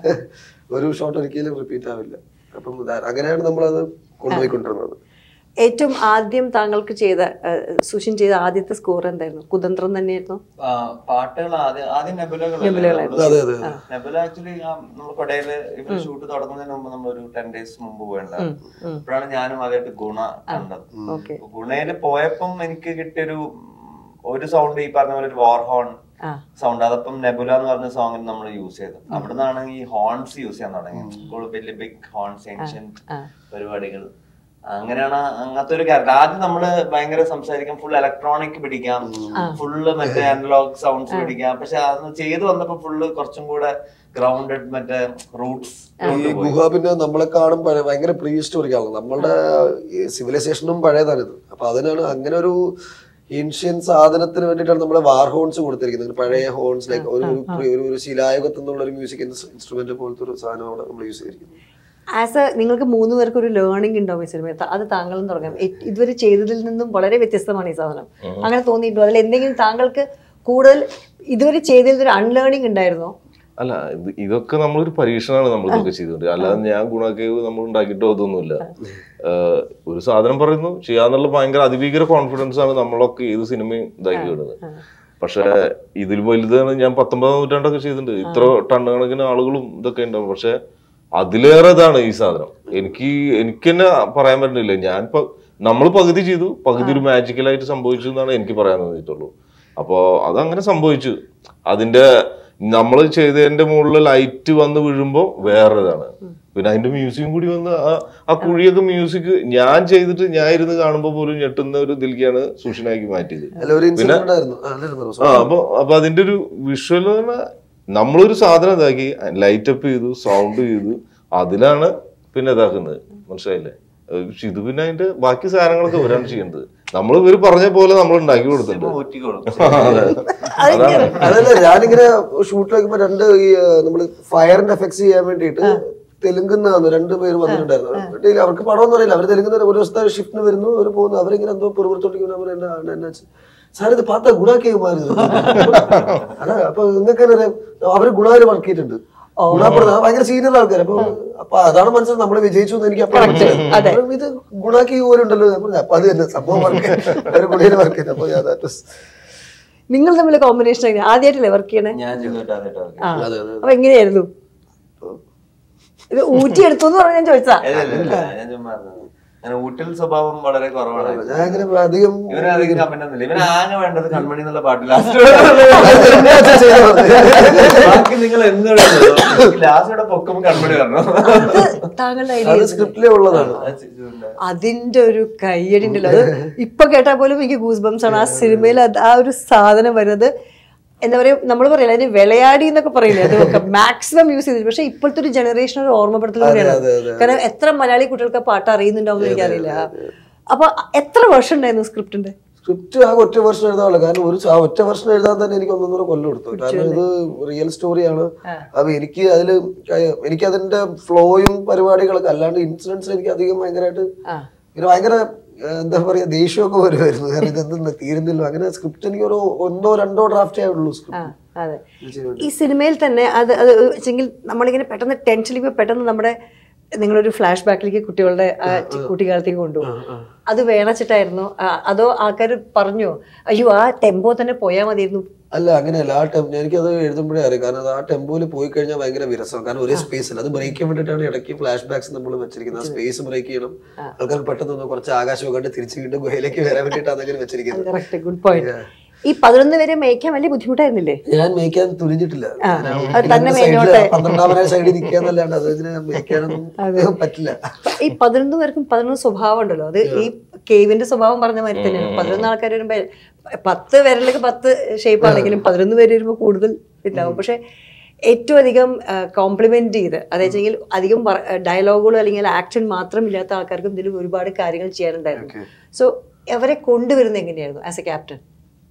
ഒരു ഷോട്ട് ഒരിക്കലും റിപ്പീറ്റ് ആവില്ല അപ്പം ഇതാ- അങ്ങനെയാണ് നമ്മളത് കൊണ്ടുപോയിക്കൊണ്ടിരുന്നത്
ഏറ്റവും ആദ്യം താങ്കൾക്ക് ചെയ്ത ആ, സുഷിൻ ചെയ്ത ആദ്യത്തെ സ്കോർ എന്തായിരുന്നു കുതന്ത്രം തന്നെയായിരുന്നു
ആ, പാട്ടുകൾ ആദ്യം ആദ്യം നെബുലകൾ
നെബുലകളായിരുന്നു.
അതെ അതെ അതെ.
നെബുല ആക്ച്വലി നമ്മൾ കൊടയില് ഇവര് ഷൂട്ട് തുടങ്ങുന്നതിന് മുമ്പ് നമ്മൾ ഒരു ടെൻ ഡേയ്സ് മുമ്പ് പോയിട്ടുണ്ടായിരുന്നു അപ്പോഴാണ് ഞാനും ആദ്യമായിട്ട് ഗുണ കണ്ടത്
ഓക്കെ
ഗുണയില് പോയപ്പം എനിക്ക് കിട്ടിയൊരു ഉം, ഒരു സൗണ്ട് ഈ പറഞ്ഞ പോലെ ഒരു വാർ ഹോൺ
ആ
സൗണ്ട് അതപ്പം നെബുല എന്ന് പറഞ്ഞ സോങ്ങിൽ നമ്മൾ യൂസ് ചെയ്തു അവിടെ നിന്നാണ് ഈ ഹോൺസ് യൂസ് ചെയ്യാൻ തുടങ്ങിയത് ഇപ്പോൾ വലിയ ബിഗ് ഹോൺസ് ഏൻഷ്യന്റ്
ആ.
പരിപാടികൾ അങ്ങനെയാണ് അങ്ങനത്തെ ഒരു ക്യാരക്ടർ ആദ്യം നമ്മള് ഭയങ്കര സംസാരിക്കാം ഫുൾ ഇലക്ട്രോണിക് പിടിക്കാം ഫുള്ള് മറ്റേ അനലോഗ് സൗണ്ട്സ് പിടിക്കാം പക്ഷെ അത് ചെയ്തു വന്നപ്പോ ഫുള്ള് കുറച്ചും കൂടെ ഗ്രൗണ്ടഡ് മറ്റേ റൂട്ട്സ്
ഈ ഗുഹ പിന്നെ നമ്മളെ കാണും പഴയ ഭയങ്കര പ്രീ ഹിസ്റ്റോറിക് ആണ് നമ്മളുടെ സിവിലൈസേഷനും പഴയതാണിത് അപ്പൊ അതിനാണ് അങ്ങനെ ഒരു ഏൻഷ്യൻ സാധനത്തിന് വേണ്ടിയിട്ടാണ് നമ്മൾ വാർ ഹോൺസ് കൊടുത്തിരിക്കുന്നത് പഴയ ഹോൺസ് ലൈക്ക് ഒരു ഒരു pre- ഒരു- ഒരു ശിലായുഗത്തിൽ നിന്നുള്ള ഒരു മ്യൂസിക് ഇൻസ്ട്രുമെന്റ് പോലത്തെ ഒരു സാധനം അവിടെ നമ്മൾ യൂസ് ചെയ്തിരിക്കുന്നത്
ആസ് എ നിങ്ങൾക്ക് മൂന്ന് പേർക്ക് ഒരു ലേണിംഗ് ഉണ്ടാവും ഈ സിനിമ അത് താങ്കളും തുടങ്ങാം എ- ഇതുവരെ ചെയ്തതിൽ നിന്നും വളരെ വ്യത്യസ്തമാണ് ഈ സാധനം അങ്ങനെ തോന്നിയിട്ടുണ്ടോ അതിൽ എന്തെങ്കിലും താങ്കൾക്ക് കൂടുതൽ ഇതുവരെ ചെയ്തതിൽ ഒരു അൺലേണിംഗ് ഉണ്ടായിരുന്നോ
അല്ല ഇത് ഇതൊക്കെ നമ്മളൊരു പരീക്ഷണമാണ് നമ്മൾ ഇതൊക്കെ ചെയ്തുകൊണ്ട് അല്ലാതെ ഞാൻ ഗുണക്കേവ് നമ്മൾ ഉണ്ടാക്കിയിട്ടോ അതൊന്നുമില്ല ഏഹ് ഒരു സാധനം പറയുന്നു ചെയ്യാന്നുള്ള ഭയങ്കര അതിഭീകര കോൺഫിഡൻസ് ആണ് നമ്മളൊക്കെ ഏത് സിനിമയും ഇതാക്കി വിടുന്നത് പക്ഷെ ഇതിൽ വലുതാണ് ഞാൻ പത്തൊമ്പതാം നൂറ്റാണ്ടൊക്കെ ചെയ്തിട്ടുണ്ട് ഇത്ര ടണ്ണ് കണക്കിന് ആളുകളും ഇതൊക്കെ ഉണ്ടാവും പക്ഷെ അതിലേറെ ഇതാണ് ഈ സാധനം എനിക്ക് എനിക്ക് തന്നെ പറയാൻ പറ്റുന്നില്ല ഞാൻ ഇപ്പൊ നമ്മൾ പകുതി ചെയ്തു പകുതി ഒരു മാജിക്കലായിട്ട് സംഭവിച്ചു എന്നാണ് എനിക്ക് പറയാൻ തോന്നിയിട്ടുള്ളൂ അപ്പോ അതങ്ങനെ സംഭവിച്ചു അതിന്റെ നമ്മൾ ചെയ്തതിന്റെ മുകളിൽ ലൈറ്റ് വന്ന് വീഴുമ്പോ വേറൊരിതാണ് പിന്നെ അതിന്റെ മ്യൂസിക്കും കൂടി വന്ന് ആ- ആ കുഴിയൊക്കെ മ്യൂസിക് ഞാൻ ചെയ്തിട്ട് ഞാൻ ഇരുന്ന് കാണുമ്പോൾ പോലും ഞെട്ടുന്ന ഒരു ഇതിലേക്കാണ് സുഷിനാക്കി മാറ്റിയത്
അല്ല ഒരു ഇൻസിഡന്റ് ഉണ്ടായിരുന്നു ആ, അല്ലായിരുന്നു
ആ അപ്പൊ അപ്പൊ അതിന്റെ ഒരു വിഷ്വൽ നമ്മളൊരു സാധനം ഇതാക്കി ലൈറ്റ് അപ്പ് ചെയ്തു സൗണ്ട് ചെയ്തു അതിലാണ് പിന്നെ ഇതാക്കുന്നത് മനസ്സിലായില്ലേ ഏഹ് പക്ഷെ ഇത് പിന്നെ അതിന്റെ ബാക്കി സാധനങ്ങളൊക്കെ ഇവരാണ് ചെയ്യേണ്ടത് നമ്മൾ ഇവര് പറഞ്ഞ പോലെ നമ്മൾ ഉണ്ടാക്കി കൊടുത്തിട്ടുണ്ട്
ഊറ്റിക്കോളും
അതെ. അതാണ്
അതല്ല ഞാനിങ്ങനെ ഷൂട്ട് വെക്കുമ്പോ രണ്ട് ഈ നമ്മൾ ഫയറിന്റെ എഫക്ട്സ് ചെയ്യാൻ വേണ്ടിയിട്ട് തെലുങ്കുന്നാന്ന് രണ്ട് പേര് വന്നിട്ടുണ്ടായിരുന്നു ഡെയിലി അവർക്ക് പടമൊന്നും അറിയില്ല അവർ തെലുങ്കുന്ന ഒരു ദിവസത്തെ ഷിഫ്റ്റിന് വരുന്നു അവർ പോകുന്നു അവരിങ്ങനെ എന്തോ പെറുപുറത്തോട്ടിങ്ങനെ എന്നാ സാർ ഇത് പാത്ത ഗുണാക്കി മാറി അതാ അപ്പൊ നിങ്ങൾക്ക് തന്നെ അറിയാം അവര് ഗുണാര് വർക്ക് ചെയ്തിട്ടുണ്ട് ഗുണപ്പെടുന്ന ഭയങ്കര സീനിയർ ആൾക്കാർ അപ്പൊ അപ്പൊ അതാണ് മനസ്സിലായത് നമ്മൾ വിജയിച്ചു എന്ന് എനിക്ക് അപ്പോൾ മനസ്സിലായി അപ്പൊ ഇത് ഗുണാക്കി പോലുണ്ടല്ലോ ഞാൻ പറഞ്ഞു അപ്പൊ അത് തന്നെ സംഭവം വർക്ക് അവര് ഗുണയിൽ വർക്ക് ചെയ്തു അപ്പൊ ഞാൻ that was-
നിങ്ങൾ തമ്മിൽ കോമ്പിനേഷൻ എങ്ങനെ ആദ്യമായിട്ടല്ലേ വർക്ക് ചെയ്യണേ
ഞാൻ ചെയ്തിട്ടാ
ആ
അതെ അതെ
അപ്പൊ എങ്ങനെയായിരുന്നു ഇത് ഊറ്റിയെടുത്തു എന്ന് പറഞ്ഞാൽ ഞാൻ ചോദിച്ചാ
ഞാൻ ചുമ്മാ ഇരുന്നതാ. ഞാൻ ഊട്ടൽ സ്വഭാവം വളരെ കുറവാണ്
ഞാൻ അങ്ങനെ അധികം
ഇവന് അധികം കമന്റ് ഒന്നുമില്ല ഇവന് ആകെ വേണ്ടത് കൺമണി എന്നുള്ള പാട്ട് ബാക്കി നിങ്ങൾ എന്ത് ലാസ്റ്റ് ഇവിടെ പൊക്കുമ്പോ കൺമണി പറഞ്ഞു
അത് താങ്കളുടെ
അത്
ഐഡിയ
സ്ക്രിപ്റ്റിലേ ഉള്ളതാണ്
അതിന്റെ ഒരു കയ്യടി ഉണ്ടല്ലോ അത് ഇപ്പൊ കേട്ടാൽ പോലും എനിക്ക് ഗൂസ് ബംസ് ആണ് ആ സിനിമയിൽ അത് ആ ഒരു സാധനം വരുന്നത് എന്താ പറയുക നമ്മൾ പറയില്ല അതിന് വിളയാടി എന്നൊക്കെ പറയില്ലേ അതൊക്കെ മാക്സിമം യൂസ് ചെയ്തിട്ട് പക്ഷെ ഇപ്പോഴത്തെ ഒരു ജനറേഷൻ ഒരു ഓർമ്മപ്പെടുത്തൽ കൂടിയാണ്
അതെ, അതെ.
കാരണം എത്ര മലയാളി കുട്ടികൾക്ക് ആ പാട്ട് അറിയുന്നുണ്ടാവും എന്ന് എനിക്കറിയില്ല അപ്പൊ എത്ര വർഷം ഉണ്ടായിരുന്നു സ്ക്രിപ്റ്റിന്റെ
സ്ക്രിപ്റ്റ് ആ ഒറ്റ വർഷം എഴുതാനുള്ള കാരണം ഒരു ആ ഒറ്റ വർഷം എഴുതാൻ തന്നെ എനിക്ക് ഒന്നൊന്നര കൊല്ലം എടുത്തു കാരണം ഇത് റിയൽ സ്റ്റോറിയാണ് അപ്പൊ എനിക്ക് അതില് എനിക്ക് അതിന്റെ ഫ്ലോയും പരിപാടികളൊക്കെ അല്ലാണ്ട് ഇൻസിഡൻസ് എനിക്ക് അധികം ഭയങ്കരമായിട്ട്
ആ.
പിന്നെ ഭയങ്കര ഏഹ്, എന്താ പറയാ ദേഷ്യമൊക്കെ വരുമായിരുന്നു കാരണം ഇതെന്തെന്ന് തീരുന്നില്ല അങ്ങനെ സ്ക്രിപ്റ്റ് എനിക്ക് ഒരു ഒന്നോ രണ്ടോ ഡ്രാഫ്റ്റേ ഉള്ളൂ
ആ
സ്ക്രിപ്റ്റ്
അതെ ഈ സിനിമയിൽ തന്നെ അത് അത് വെച്ചെങ്കിൽ നമ്മളിങ്ങനെ പെട്ടെന്ന് ടെൻഷനിൽ പെട്ടെന്ന് നമ്മുടെ നിങ്ങളൊരു ഫ്ലാഷ് ബാക്കിലേക്ക് കുട്ടികളുടെ ആ കുട്ടിക്കാലത്തേക്ക് കൊണ്ടുപോകും അത് വേണച്ചിട്ടായിരുന്നു അതോ ആൾക്കാർ പറഞ്ഞോ അയ്യോ ആ ടെമ്പോ തന്നെ പോയാൽ മതിയായിരുന്നു
അല്ല അങ്ങനെയല്ല ആ ടെമ്പോ എനിക്കത് എഴുതുമ്പോഴേ അറിയാം കാരണം അത് ആ ടെമ്പോയിൽ പോയി കഴിഞ്ഞാൽ ഭയങ്കര വിരസം കാരണം ഒരേ സ്പേസിൽ അത് ബ്രേക്ക് ചെയ്യാൻ വേണ്ടിയിട്ടാണ് ഇടയ്ക്ക് ഫ്ലാഷ് ബാക്സ് നമ്മൾ വെച്ചിരിക്കുന്നത് ആ സ്പേസ് ബ്രേക്ക് ചെയ്യണം ആൾക്കാർക്ക് പെട്ടെന്ന് ഒന്ന് കുറച്ച് ആകാശമൊക്കെ കണ്ട് തിരിച്ച് വീണ്ടും ഗുഹയിലേക്ക് വരാൻ വേണ്ടിയിട്ടാണ് അങ്ങനെ വെച്ചിരിക്കുന്നത്
കറക്റ്റ് ഗുഡ് പോയിന്റ് ഈ പതിനൊന്ന് വരെ മേയ്ക്കാൻ വലിയ ബുദ്ധിമുട്ടായിരുന്നില്ലേ
ഞാൻ മേയ്ക്കാൻ തുനിഞ്ഞിട്ടില്ല ഞാൻ
അത് തന്നെ
സൈഡില്
മേഞ്ഞോട്ടെ.
പന്ത്രണ്ടാമത്തെ സൈഡിൽ നിൽക്കാന്നല്ലാണ്ട് അത് ഇങ്ങനെ മേയ്ക്കാനൊന്നും പറ്റില്ല
ഈ പതിനൊന്ന് പേർക്കും പതിനൊന്ന് സ്വഭാവം ഉണ്ടല്ലോ അത് ഈ കേവിന്റെ സ്വഭാവം പറഞ്ഞ മാതിരി തന്നെയാണ് പതിനൊന്ന് ആൾക്കാർ വരുമ്പോ പത്ത് പേരിലേക്ക് പത്ത് ഷേപ്പ് ആണെങ്കിലും പതിനൊന്ന് പേര് വരുമ്പോൾ കൂടുതൽ ഉണ്ടാവും പക്ഷെ ഏറ്റവും അധികം കോംപ്ലിമെന്റ് ചെയ്ത് അതെങ്കിൽ അധികം ഡയലോഗുകളോ അല്ലെങ്കിൽ ആക്ഷൻ മാത്രം ഇല്ലാത്ത ആൾക്കാർക്കും ഇതിൽ ഒരുപാട് കാര്യങ്ങൾ ചെയ്യാനുണ്ടായിരുന്നു സോ അവരെ കൊണ്ടുവരുന്നത് എങ്ങനെയായിരുന്നു ആസ് എ ക്യാപ്റ്റൻ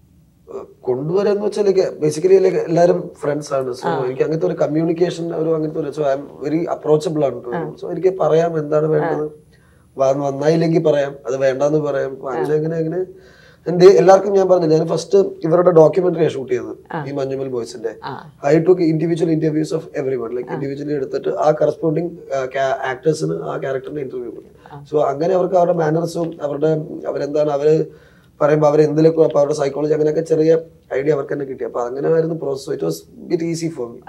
കൊണ്ടുവരാന്ന് വെച്ചാൽ ബേസിക്കലി എല്ലാവരും ഫ്രണ്ട്സ് ആണ് സോ എനിക്ക് അങ്ങനത്തെ ഒരു കമ്മ്യൂണിക്കേഷൻ ഒരു അങ്ങനത്തെ ഒരു so I am very approachable ആണ് സോ എനിക്ക് പറയാം എന്താണ് വേണ്ടത് വ- നന്നായില്ലെങ്കിൽ പറയാം അത് വേണ്ടാന്ന് പറയാം അപ്പൊ അങ്ങനെ അങ്ങനെ അങ്ങനെ എന്റെ എല്ലാവർക്കും ഞാൻ പറഞ്ഞില്ല ഞാൻ ഫസ്റ്റ് ഇവരുടെ ഡോക്യുമെന്ററി ഷൂട്ട് ചെയ്തത് ഈ മഞ്ഞുമൽ ബോയ്സിന്റെ I took individual interviews of everyone like individually എടുത്തിട്ട് ആ കറസ്പോണ്ടിങ് ആക്ടേഴ്സിന് ആ ക്യാരക്ടറിന്റെ ഇന്റർവ്യൂ കൊടുക്കും സോ അങ്ങനെ അവർക്ക് അവരുടെ മാനർസും അവരുടെ അവരെന്താണ് അവര് പറയുമ്പോൾ അവർ എന്തിലൊക്കെ അപ്പൊ അവരുടെ സൈക്കോളജി അങ്ങനെയൊക്കെ ചെറിയ ഐഡിയ അവർക്ക് തന്നെ കിട്ടി അപ്പൊ അങ്ങനെ ആയിരുന്നു process it was bit easy for me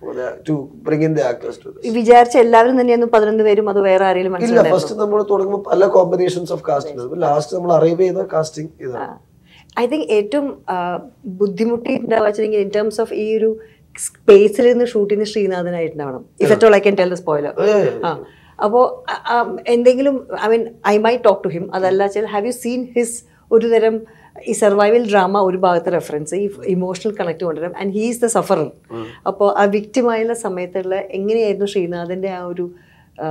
to bring in the actors to
വിചാരിച്ച എല്ലാവരും തന്നെയായിരുന്നു പതിനൊന്ന് പേരും അത് വേറെ ആരെങ്കിലും
ഇല്ല
മനസ്സിലായിരുന്നു
ഫസ്റ്റ് നമ്മൾ തുടങ്ങുമ്പോൾ പല കോമ്പിനേഷൻസ് ഓഫ് കാസ്റ്റിംഗ് ലാസ്റ്റ് നമ്മൾ അറൈവ് ചെയ്ത കാസ്റ്റിംഗ് ഇതാണ്
ഐ തിങ്ക് ഏറ്റവും ബുദ്ധിമുട്ടിയിട്ടുണ്ടാവുക ഇൻ ടേംസ് ഓഫ് ഈ ഒരു സ്പേസിൽ നിന്ന് ഷൂട്ട് ചെയ്യുന്ന ശ്രീനാഥനായിട്ടുണ്ടാവണം if at all I can tell the spoiler ആ അപ്പോൾ എന്തെങ്കിലും I mean I my talk to him അതല്ല വെച്ചാൽ ഹാവ് യു സീൻ ഹിസ് ഒരു തരം ഈ സർവൈവൽ ഡ്രാമ ഒരു ഭാഗത്ത് റെഫറൻസ് ഈ ഇമോഷണൽ കണക്ട് കൊണ്ടുവരാം and he is the sufferer അപ്പോൾ ആ വിക്റ്റിമായുള്ള സമയത്തുള്ള എങ്ങനെയായിരുന്നു ശ്രീനാഥന്റെ ആ ഒരു ആ,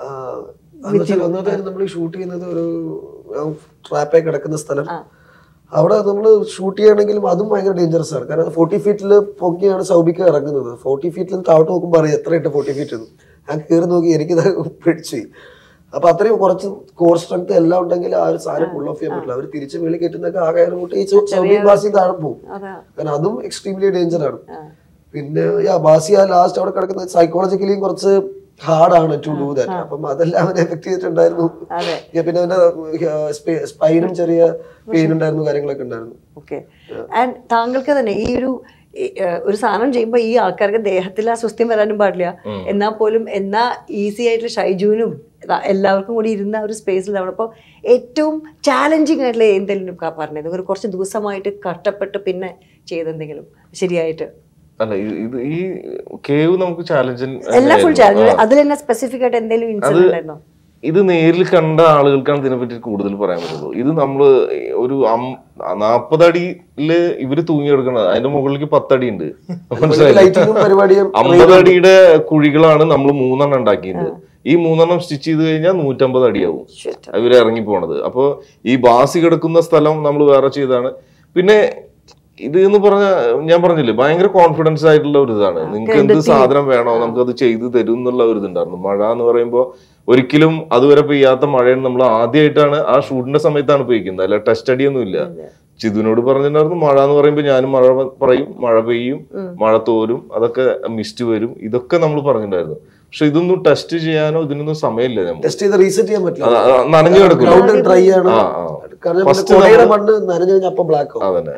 ഒന്നാമത്തെ നമ്മൾ ഷൂട്ട് ചെയ്യുന്നത് ഒരു ട്രാപ്പായി കിടക്കുന്ന സ്ഥലം അവിടെ നമ്മൾ ഷൂട്ട് ചെയ്യണമെങ്കിലും അതും ഭയങ്കര ഡേഞ്ചറസ് ആണ് കാരണം ഫോർട്ടി ഫീറ്റിൽ പൊക്കിയാണ് സൗബിക്ക് ഇറങ്ങുന്നത് ഫോർട്ടി ഫീറ്റിൽ താഴോട്ട് നോക്കുമ്പോൾ അറിയാം എത്ര ഇട്ട് ഫോർട്ടി ഫീറ്റ് ഞാൻ കയറി നോക്കി എനിക്കിത് പിടിച്ചു അപ്പൊ അത്രയും കുറച്ച് കോർ സ്ട്രെങ്ത് എല്ലാം ഉണ്ടെങ്കിൽ ആ ഒരു സാധനം ഫുൾ ഓഫ് ചെയ്യാൻ പറ്റില്ല അവർ തിരിച്ച് മേളിൽ കെട്ടുന്നൊക്കെ ആ കയറി കൂട്ടി ഈ സൗബി ബാസി താഴെ പോകും
അതാ
കാരണം അതും എക്സ്ട്രീംലി ഡേഞ്ചർ ആണ് പിന്നെ യാ ബാസി ആ ലാസ്റ്റ് അവിടെ കിടക്കുന്ന സൈക്കോളജിക്കലിയും കുറച്ച് ഹാർഡാണ് ടു ഡൂ ദാറ്റ് അപ്പം അതെല്ലാം അവനെ എഫക്ട് ചെയ്തിട്ടുണ്ടായിരുന്നു
അതെ.
Yeah, പിന്നെ അവന്റെ സ്പൈനും ചെറിയ പെയിൻ ഉണ്ടായിരുന്നു കാര്യങ്ങളൊക്കെ ഉണ്ടായിരുന്നു
ഓക്കെ ആൻഡ് താങ്കൾക്ക് തന്നെ ഈ ഒരു ഈ, ഏഹ്, ഒരു സാധനം ചെയ്യുമ്പോൾ ഈ ആൾക്കാർക്ക് ദേഹത്തിൽ അസ്വസ്ഥ്യം വരാനും പാടില്ല എന്നാൽ പോലും എന്നാ ഈസി ആയിട്ടുള്ള ഷൈജുവിനും ഇതാ എല്ലാവർക്കും കൂടി ഇരുന്ന ഒരു സ്പേസിലാണ് അപ്പോൾ ഏറ്റവും ചാലഞ്ചിങ് ആയിട്ടുള്ള എന്തെങ്കിലും ക- പറഞ്ഞത് ഒരു കുറച്ച് ദിവസമായിട്ട് കഷ്ടപ്പെട്ട് പിന്നെ ചെയ്തെന്തെങ്കിലും ശരിയായിട്ട്
അല്ല ഇത് ഇത് ഈ കേവ് നമുക്ക് ചാലഞ്ചൻ
എല്ലാം ഫുൾ ചാലഞ്ച് അതിൽ തന്നെ സ്പെസിഫിക് ആയിട്ട് എന്തെങ്കിലും ഇൻസിഡന്റ് ഉണ്ടായിരുന്നോ
ഇത് നേരിൽ കണ്ട ആളുകൾക്കാണ് ഇതിനെപ്പറ്റി കൂടുതൽ പറയാൻ പറ്റുള്ളൂ ഇത് നമ്മള് ഒരു നാപ്പത് അടിയില് ഇവര് തൂങ്ങിയെടുക്കണത് അതിന്റെ മുകളിലേക്ക് പത്തടി ഉണ്ട് മനസ്സിലായില്ലേ
ലൈറ്റിങ്ങും പരിപാടിയും
അമ്പത് അടിയുടെ കുഴികളാണ് നമ്മൾ മൂന്നെണ്ണം ഉണ്ടാക്കിയത് ഈ മൂന്നെണ്ണം സ്റ്റിച്ച് ചെയ്ത് കഴിഞ്ഞാൽ നൂറ്റമ്പത് അടിയാവും ഇവര് ഇറങ്ങി പോണത് അപ്പൊ ഈ ബാസി കിടക്കുന്ന സ്ഥലം നമ്മൾ വേറെ ചെയ്താണ് പിന്നെ ഇത് എന്ന് പറഞ്ഞ ഞാൻ പറഞ്ഞില്ലേ ഭയങ്കര കോൺഫിഡൻസ് ആയിട്ടുള്ള ഒരു ഇതാണ് നിങ്ങൾക്ക് എന്ത് സാധനം വേണോ നമുക്ക് അത് ചെയ്തു തരും എന്നുള്ള ഒരു ഇതുണ്ടായിരുന്നു മഴ എന്ന് പറയുമ്പോൾ ഒരിക്കലും അതുവരെ പെയ്യാത്ത മഴയാണ് നമ്മൾ ആദ്യമായിട്ടാണ് ആ ഷൂട്ടിന്റെ സമയത്താണ് പെയ്ക്കുന്നത് അല്ല ടെസ്റ്റ് അടിയൊന്നും ഇല്ല ചിതുവിനോട് പറഞ്ഞിട്ടുണ്ടായിരുന്നു മഴ എന്ന് പറയുമ്പോൾ ഞാനും മഴ പറയും മഴ പെയ്യും മഴ തോരും അതൊക്കെ മിസ്റ്റ് വരും ഇതൊക്കെ നമ്മൾ പറഞ്ഞിട്ടുണ്ടായിരുന്നു പക്ഷെ ഇതൊന്നും ടെസ്റ്റ് ചെയ്യാനോ ഇതിനൊന്നും സമയമില്ല നമുക്ക്
ടെസ്റ്റ് ചെയ്ത് റീസെറ്റ് ചെയ്യാൻ പറ്റില്ല
അത് അത് നനഞ്ഞു കിടക്കില്ല
ഗ്രൗണ്ട് ഡ്രൈ ആണ്
ആ, ആ.
കാരണം
First
പിന്നെ കൊടയുടെ മണ്ണ് നനഞ്ഞു കഴിഞ്ഞാൽ അപ്പൊ ബ്ലാക്ക് ആവും
അതന്നെ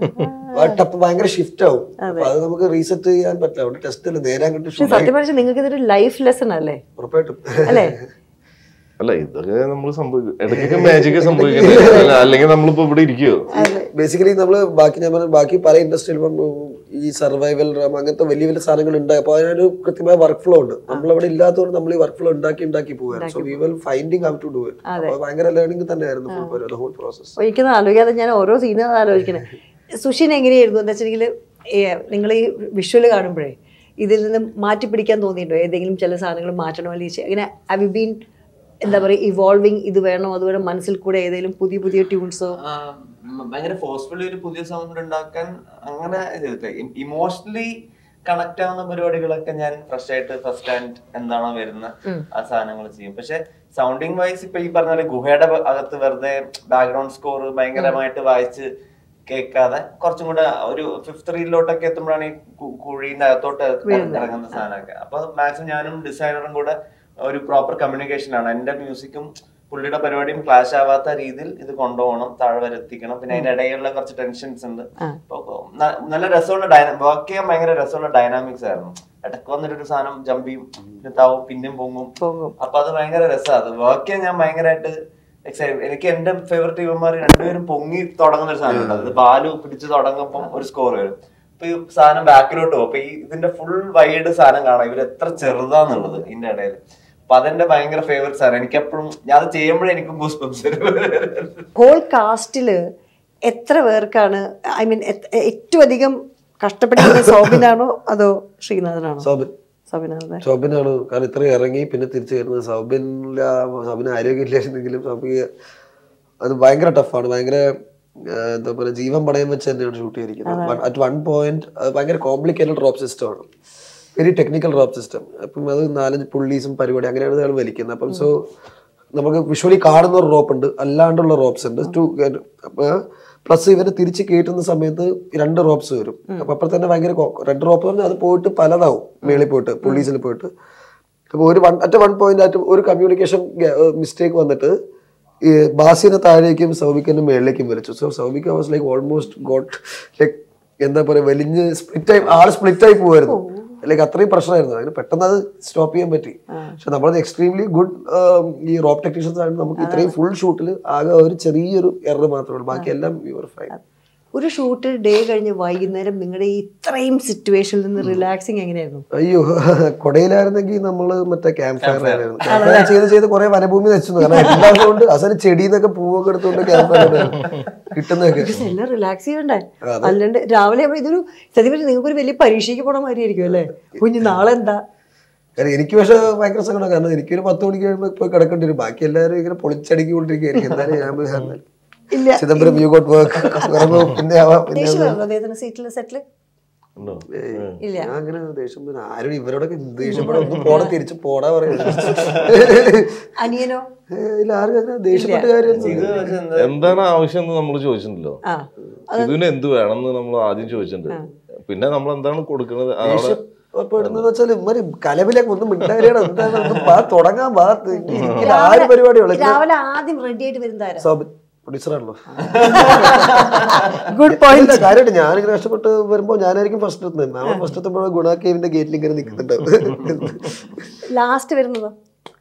ആ ടപ്പ് ഭയങ്കര ഷിഫ്റ്റ് ആവും അപ്പൊ അത് നമുക്ക് റീസെറ്റ് ചെയ്യാൻ പറ്റില്ല അവിടെ ടെസ്റ്റ് അല്ല നേരെ അങ്ങോട്ട്
പക്ഷെ സത്യം പറഞ്ഞാൽ നിങ്ങൾക്ക് ഇതൊരു ലൈഫ് ലെസൺ അല്ലേ
ഉറപ്പായിട്ടും
അല്ലേ
അല്ല ഇതൊക്കെ നമ്മൾ സംഭവിക്കും ഇടയ്ക്കൊക്കെ മാജിക് സംഭവിക്കുന്നത് അല്ല, അല്ലെങ്കിൽ നമ്മളിപ്പോ ഇവിടെ ഇരിക്കുവോ
ബേസിക്കലി നമ്മൾ ബാക്കി ഞാൻ പറഞ്ഞ ബാക്കി പല ഇൻഡസ്ട്രിയിലും ഈ സർവൈവൽ ഡ്രാമ അങ്ങനത്തെ വലിയ വലിയ സാധനങ്ങൾ ഉണ്ടായി അപ്പൊ അതിനൊരു കൃത്യമായ വർക്ക് ഫ്ലോ ഉണ്ട് നമ്മളവിടെ ഇല്ലാത്തതുകൊണ്ട് നമ്മൾ ഈ വർക്ക് ഫ്ലോ ഉണ്ടാക്കി ഉണ്ടാക്കി പോവുകയാണ് so we will finding how to do it അപ്പൊ ഭയങ്കര ലേണിംഗ് തന്നെയായിരുന്നു ഫുൾ ഹോൾ പ്രോസസ്
ഒരിക്കലും ആലോചിക്കാതെ ഞാൻ ഓരോ സീനും ആലോചിക്കണേ സുഷിൻ എങ്ങനെയായിരുന്നു എന്താ വെച്ചിട്ടുണ്ടെങ്കിൽ നിങ്ങൾ ഈ വിഷ്വൽ കാണുമ്പോഴേ ഇതിൽ നിന്ന് മാറ്റി പിടിക്കാൻ തോന്നിയിട്ടുണ്ടോ ഏതെങ്കിലും ചില സാധനങ്ങൾ മാറ്റണോ അല്ലെങ്കിൽ ഇങ്ങനെ ഹാവ് യു ബീൻ എന്താ പറയുക ഇവോൾവിങ് ഇത് വേണോ അതുപോലെ മനസ്സിൽ കൂടെ ഏതെങ്കിലും പുതിയ പുതിയ ട്യൂൺസോ
ആ, മ- ഭയങ്കര ഫോഴ്സ്ഫുള്ളി ഒരു പുതിയ സൗണ്ട് ഉണ്ടാക്കാൻ അങ്ങനെ ഇമോഷണലി കണക്ട് ആവുന്ന പരിപാടികളൊക്കെ ഞാൻ ഫ്രഷ് ആയിട്ട് ഫസ്റ്റ് ഹാൻഡ് എന്താണോ വരുന്ന ആ സാധനങ്ങൾ ചെയ്യും പക്ഷെ സൗണ്ടിങ് വൈസ് ഇപ്പൊ ഈ പറഞ്ഞ പോലെ ഗുഹയുടെ ഭ- അകത്ത് വെറുതെ ബാക്ക്ഗ്രൗണ്ട് സ്കോർ ഭയങ്കരമായിട്ട് വായിച്ച് കേൾക്കാതെ കുറച്ചും കൂടെ ഒരു ഫിഫ്ത് റീലിലോട്ടൊക്കെ എത്തുമ്പോഴാണ് ഈ കു- കുഴീന്റെ അകത്തോട്ട് ഇറങ്ങുന്ന സാധനമൊക്കെ അപ്പൊ മാക്സിമം ഞാനും ഡിസൈനറും കൂടെ ഒരു പ്രോപ്പർ കമ്മ്യൂണിക്കേഷൻ ആണ് എന്റെ മ്യൂസിക്കും പുള്ളിയുടെ പരിപാടിയും ക്ലാഷ് ആവാത്ത രീതിയിൽ ഇത് കൊണ്ടുപോകണം താഴെ വരെ എത്തിക്കണം പിന്നെ അതിന്റെ ഇടയിലുള്ള കുറച്ച് ടെൻഷൻസ് ഉണ്ട് അപ്പൊ ന- നല്ല രസമുള്ള ഡൈന വർക്ക് ചെയ്യാൻ ഭയങ്കര രസമുള്ള ഡൈനാമിക്സ് ആയിരുന്നു ഇടയ്ക്ക് വന്നിട്ട് ഒരു സാധനം ജമ്പ് ചെയ്യും പിന്നെ താവും പിന്നെയും പൊങ്ങും
പൊങ്ങും.
അപ്പൊ അത് ഭയങ്കര രസമാണ് അത് വർക്ക് ചെയ്യാൻ ഞാൻ ഭയങ്കരമായിട്ട് എക്സൈറ്റ് എനിക്ക് എന്റെ ഫേവറേറ്റ് ഇവന്മാർ രണ്ടുപേരും പൊങ്ങി തുടങ്ങുന്ന ഒരു സാധനം ഉണ്ട് അത് ബാലു പിടിച്ച് തുടങ്ങുമ്പോൾ ഒരു സ്കോർ വരും അപ്പൊ ഈ സാധനം ബാക്കിലോട്ട് പോകും അപ്പൊ ഈ ഇതിന്റെ ഫുൾ വൈഡ് സാധനം കാണാം ഇവർ എത്ര ചെറുതാന്നുള്ളത് ഇതിന്റെ ഇടയിൽ അപ്പൊ അതെന്റെ ഭയങ്കര ഫേവറേറ്റ് സാധനം എനിക്ക് എപ്പോഴും ഞാൻ അത് ചെയ്യുമ്പോഴേ എനിക്ക് ഗൂസ് ബംസ്
ഹോൾ കാസ്റ്റില് എത്ര പേർക്കാണ് ഐ മീൻ ഏറ്റവും അധികം കഷ്ടപ്പെട്ടിരുന്നത് സൗബിനാണോ അതോ ശ്രീനാഥനാണോ
സോബിൻ
സൗബിനാഥൻ
സൗബിനാണ് കാരണം ഇത്രയും ഇറങ്ങി പിന്നെ തിരിച്ചു വരുന്നത് സൗബിൻ്റെ സൗബിന് ആരോഗ്യമില്ലായിരുന്നെങ്കിലും സൗബിക്ക് അത് ഭയങ്കര ടഫാണ് ഭയങ്കര ആ, എന്താ പറയുക ജീവൻ പണയം വെച്ച് തന്നെയാണ് ഷൂട്ട് ചെയ്തിരിക്കുന്നത് അറ്റ് വൺ പോയിന്റ് ഭയങ്കര കോംപ്ലിക്കേറ്റഡ് ഡ്രോപ്പ് സിസ്റ്റമാണ് വെരി ടെക്നിക്കൽ ഡ്രോപ്പ് സിസ്റ്റം അപ്പം അത് നാലഞ്ച് പുള്ളീസും പരിപാടി അങ്ങനെയാണ് അയാൾ വലിക്കുന്നത് അപ്പം സോ നമുക്ക് വിഷ്വലി കാണുന്ന ഒരു റോപ്പ് ഉണ്ട് അല്ലാണ്ടുള്ള റോപ്സ് ഉണ്ട് ടു പ്ലസ് ഇവര് തിരിച്ച് കയറ്റുന്ന സമയത്ത് രണ്ട് റോപ്സ് വരും അപ്പൊ അപ്പുറത്ത് തന്നെ ഭയങ്കര കൊ- രണ്ട് റോപ്പ് പറഞ്ഞാൽ അത് പോയിട്ട് പലതാവും മേളിൽ പോയിട്ട് പുള്ളീസിൽ പോയിട്ട് അപ്പൊ ഒരു വൺ അറ്റ് വൺ പോയിന്റ് ആയിട്ട് ഒരു കമ്മ്യൂണിക്കേഷൻ മിസ്റ്റേക്ക് വന്നിട്ട് ഈ ബാസിനെ താഴേക്കും സൗബിക്കിന്റെ മേളിലേക്കും വലിച്ചു so Soubin was like almost got like എന്താ പറയാ വലിഞ്ഞ് സ്പ്ലിറ്റ് ആയി ആള് സ്പ്ലിറ്റ് ആയി പോവായിരുന്നു ലൈക്ക് അത്രയും പ്രശ്നമായിരുന്നു അതിന് പെട്ടെന്ന് അത് സ്റ്റോപ്പ് ചെയ്യാൻ പറ്റി പക്ഷെ നമ്മളത് എക്സ്ട്രീംലി ഗുഡ് ഈ റോപ്പ് ടെക്നീഷ്യൻസ് ആണ് നമുക്ക് ഇത്രയും ഫുൾ ഷൂട്ടിൽ ആകെ ഒരു ചെറിയൊരു എറർ മാത്രമേ ഉള്ളൂ ബാക്കി എല്ലാം യുവർ ഫൈൻ
ഒരു ഷൂട്ട് ഡേ കഴിഞ്ഞ് വൈകുന്നേരം നിങ്ങളുടെ ഈ ഇത്രയും സിറ്റുവേഷനിൽ നിന്ന് റിലാക്സിങ് എങ്ങനെയായിരുന്നു
അയ്യോ കൊടയിലായിരുന്നെങ്കിൽ നമ്മള് മറ്റേ ക്യാമ്പ് ഫയർ ആയിരുന്നു ക്യാമ്പ് ഫയർ ചെയ്ത് ചെയ്ത് കുറെ വനഭൂമി നശിച്ചു കാരണം എല്ലാം കൊണ്ട് അവസാനം ചെടിന്നൊക്കെ പൂവൊക്കെ എടുത്തുകൊണ്ട് ക്യാമ്പ് ഫയർ കിട്ടുന്നതൊക്കെ
Because എല്ലാം റിലാക്സ് ചെയ്യണ്ടേ അല്ലാണ്ട് രാവിലെ ആവുമ്പോ ഇതൊരു സത്യം പറഞ്ഞാൽ നിങ്ങൾക്ക് ഒരു വലിയ പരീക്ഷയ്ക്ക് പോണ മാതിരി ആയിരിക്കും അല്ലേ കുഞ്ഞ് നാളെ എന്താ
കാരണം എനിക്ക് പക്ഷെ ഭയങ്കര സങ്കടം കാരണം എനിക്കൊരു പത്ത് മണിക്ക് കഴിയുമ്പോൾ പോയി കിടക്കേണ്ടി വരും ബാക്കി എല്ലാവരും ഇങ്ങനെ പൊളിച്ചടുക്കിക്കൊണ്ടിരിക്കുകയായിരിക്കും എന്തായാലും ഞാൻ പോയി കാരണം
ഇല്ല
ചിദംബരം യു ഗോട്ട് വർക്ക് പിന്നെ ആവാം പിന്നെ
ദേഷ്യമായിരുന്നു അദ്ദേഹത്തിന് സീറ്റിൽ സെറ്റില്
ഉണ്ടോ
ഇല്ല
ഞാൻ അങ്ങനെ ദേഷ്യം പിന്നെ ആരും ഇവരോടൊക്കെ ദേഷ്യപ്പെടാൻ ഒന്ന് പോടാ തിരിച്ച് പോടാ പറയുന്നത്
അനിയനോ
ഇല്ല ആരും അങ്ങനെ ദേഷ്യപ്പെട്ട കാര്യം
എന്താണ് ആവശ്യം എന്ന് നമ്മൾ ചോദിച്ചിട്ടുണ്ടല്ലോ
ആ
ഇതിന് എന്ത് വേണമെന്ന് നമ്മൾ ആദ്യം ചോദിച്ചിട്ടുണ്ട് പിന്നെ നമ്മൾ എന്താണ് കൊടുക്കുന്നത് അവിടെ
പെടുന്നത് വെച്ചാൽ ഇവര് കലവിലേക്ക് ഒന്നും മിണ്ടാരിയാണ് എന്താണ് ഒന്ന് വാ തുടങ്ങാൻ വാ ഇരിക്കില്ല ആ ഒരു പരിപാടിയുള്ള
രാവിലെ ആദ്യം റെഡി ആയിട്ട് വരുന്നതാരാ
സോബിൻ പ്രൊഡ്യൂസറാണല്ലോ
ഗുഡ് പോയിന്റ്
കാര്യമായിട്ട് ഞാനിങ്ങനെ കഷ്ടപ്പെട്ട് വരുമ്പോ ഞാനായിരിക്കും ഫസ്റ്റ് എത്തുന്നത് നമ്മൾ ഫസ്റ്റ് എത്തുമ്പോൾ ഗുണ കേവിന്റെ ഗേറ്റിൽ ഇങ്ങനെ നിൽക്കുന്നുണ്ടാവും
ലാസ്റ്റ് വരുന്നതോ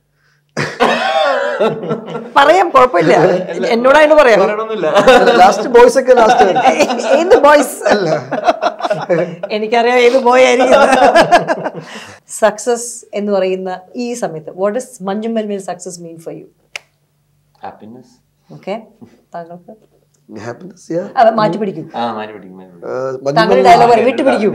പറയാം കുഴപ്പമില്ല എന്നോടായിട്ട് പറയാം
ലാസ്റ്റ് ബോയ്സ് ഒക്കെ ലാസ്റ്റ്
ഏത് ബോയ്സ് എനിക്കറിയാം ഏത് ബോയ് ആയിരിക്കും സക്സസ് എന്ന് പറയുന്ന ഈ സമയത്ത് what is Manjummel success mean for you
happiness
okay താങ്കൾക്ക്
ഹാപ്പിനെസ്
അത് മാറ്റി പിടിക്കും
ആ മാറ്റി പിടിക്കും മാറ്റി പിടിക്കും.
താങ്കളുടെ ഡയലോഗ് പറയും വിട്ടു പിടിക്കും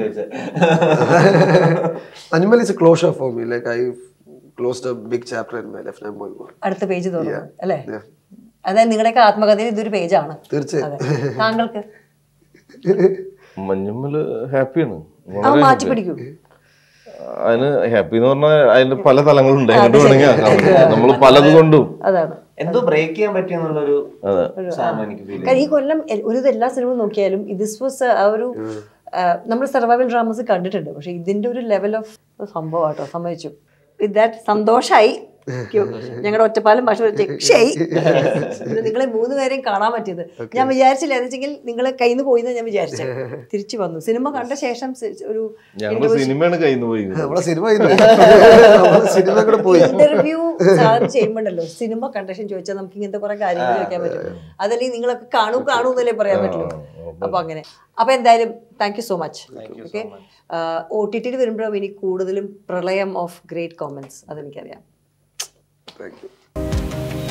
animal is a closure for me like I closed a big chapter in my life I moving on
അടുത്ത പേജ് തുറന്നു അല്ലേ
Yeah.
അതായത് നിങ്ങളുടെയൊക്കെ ആത്മകഥയിൽ ഇതൊരു പേജാണ്
തീർച്ചയായും
അതെ താങ്കൾക്ക്
മഞ്ഞമ്മല് ഹാപ്പിയാണ്
ആ മാറ്റി പിടിക്കും
അതിന് ഹാപ്പി എന്ന് പറഞ്ഞാൽ അതിന്റെ പല തലങ്ങളുണ്ട് എങ്ങോട്ട് വേണമെങ്കിൽ ആക്കാം നമ്മൾ പലത് കൊണ്ടും
അതാണ്
എന്തോ ബ്രേക്ക് ചെയ്യാൻ പറ്റിയെന്നുള്ളൊരു സാധനം എനിക്ക് ഫീൽ
കാരണം ഈ കൊല്ലം എ- ഒരു ഇത് എല്ലാ സിനിമ നോക്കിയാലും ദിസ് വാസ് ആ ഒരു നമ്മൾ സർവൈവൽ ഡ്രാമസ് കണ്ടിട്ടുണ്ട് പക്ഷെ ഇതിന്റെ ഒരു ലെവൽ ഓഫ് സംഭവം കേട്ടോ സമ്മതിച്ചു വിത്ത് ദാറ്റ് സന്തോഷായി ഞങ്ങളുടെ ഒറ്റപ്പാലം ഭാഷ രക്ഷയായി ഇത് നിങ്ങളെ മൂന്ന് പേരെയും കാണാൻ പറ്റിയത് ഞാൻ വിചാരിച്ചില്ല എന്ന് വെച്ചെങ്കിൽ നിങ്ങളെ കയ്യിൽ നിന്ന് പോയി ഞാൻ വിചാരിച്ചത് തിരിച്ചു വന്നു സിനിമ കണ്ട ശേഷം സി- ഒരു
ഞങ്ങളുടെ സിനിമയാണ് കയ്യിൽ നിന്ന് പോയി
നമ്മളെ സിനിമ നമ്മളെ സിനിമ കൂടെ പോയി
ഇന്റർവ്യൂ സാധനം ചെയ്യുമ്പോണ്ടല്ലോ സിനിമ കണ്ടക്ഷൻ ചോദിച്ചാൽ നമുക്ക് ഇങ്ങനത്തെ കുറെ കാര്യങ്ങൾ ചോദിക്കാൻ പറ്റും അതല്ലെങ്കിൽ നിങ്ങളൊക്കെ കാണൂ കാണൂ എന്നല്ലേ പറയാൻ പറ്റുള്ളൂ അപ്പൊ അങ്ങനെ അപ്പൊ എന്തായാലും thank you so much okay ഒ ടി ടിയിൽ വരുമ്പോഴും ഇനി കൂടുതലും പ്രളയം ഓഫ് ഗ്രേറ്റ് കോമൻസ് അതെനിക്കറിയാം
താങ്ക് യു